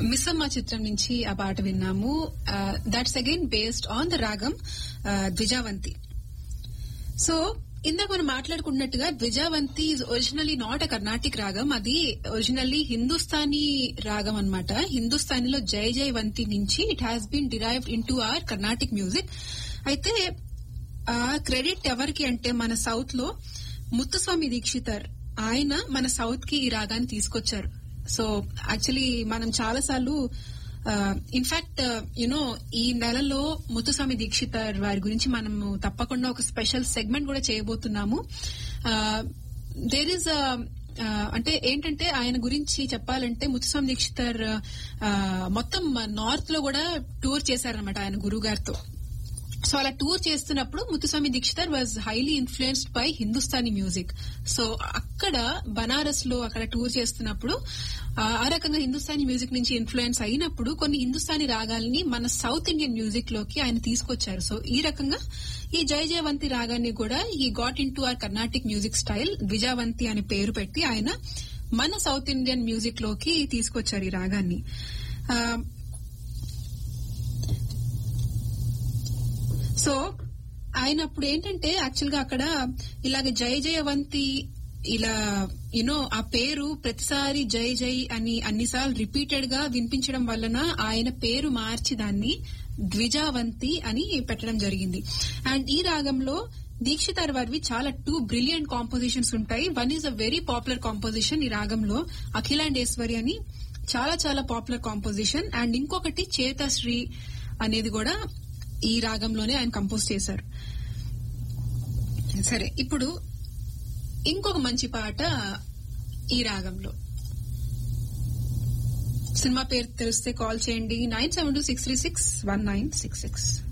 మిస్సమ్మ చిత్రం నుంచి ఆ పాట విన్నాము that's again based on the ragam Dwijavanthi so ఇందాక మనం మాట్లాడుకున్నట్టుగా Dwijavanthi is originally not a Carnatic ragam అది ఒరిజినల్లీ హిందుస్థానీ రాగం అనమాట హిందుస్థానీలో జై జై వంతి నుంచి it has been derived in to our Carnatic music అయితే ఆ క్రెడిట్ ఎవరికి అంటే మన సౌత్ లో ముత్తుస్వామి దీక్షితర్ ఆయన మన సౌత్ కి ఈ రాగాన్ని తీసుకొచ్చారు సో యాక్చువల్లీ మనం చాలా సార్లు ఇన్ఫాక్ట్ యునో ఈ నెలలో ముత్తుస్వామి దీక్షితర్ వారి గురించి మనము తప్పకుండా ఒక స్పెషల్ సెగ్మెంట్ కూడా చేయబోతున్నాము దేర్ ఇస్ అంటే ఏంటంటే ఆయన గురించి చెప్పాలంటే ముత్తుస్వామి దీక్షితర్ మొత్తం నార్త్ లో కూడా టూర్ చేశారనమాట ఆయన గురువు గారితో సో అలా టూర్ చేస్తున్నప్పుడు Muthuswami Dikshitar was highly influenced by Hindustani music so అక్కడ బనారస్ లో అక్కడ టూర్ చేస్తున్నప్పుడు ఆ రకంగా హిందుస్థానీ మ్యూజిక్ నుంచి ఇన్ఫ్లుయెన్స్ అయినప్పుడు కొన్ని హిందుస్థానీ రాగాల్ని మన సౌత్ ఇండియన్ మ్యూజిక్ లోకి ఆయన తీసుకొచ్చారు సో ఈ రకంగా ఈ జయ జయవంతి రాగాన్ని కూడా ఈ got in to our Carnatic music style Dwijavanthi అనే పేరు పెట్టి ఆయన మన సౌత్ ఇండియన్ మ్యూజిక్ లోకి తీసుకొచ్చారు ఈ రాగాన్ని సో ఆయన అప్పుడు ఏంటంటే యాక్చువల్ గా అక్కడ ఇలాగ జయ జయవంతి ఇలా యునో ఆ పేరు ప్రతిసారి జై జై అని అన్నిసార్లు రిపీటెడ్ గా వినిపించడం వలన ఆయన పేరు మార్చి దాన్ని ద్విజావంతి అని పెట్టడం జరిగింది అండ్ ఈ రాగంలో దీక్షితార్ వారివి చాలా టూ బ్రిలియంట్ కాంపోజిషన్స్ ఉంటాయి one is a very popular composition ఈ రాగంలో అఖిలాండేశ్వరి అని చాలా చాలా పాపులర్ కాంపోజిషన్ అండ్ ఇంకొకటి చేతశ్రీ అనేది కూడా ఈ రాగంలోనే ఆయన కంపోజ్ చేశారు సరే ఇప్పుడు ఇంకొక మంచి పాట ఈ రాగంలో సినిమా పేరు తెలిస్తే కాల్ చేయండి nine seven two six three six one nine six six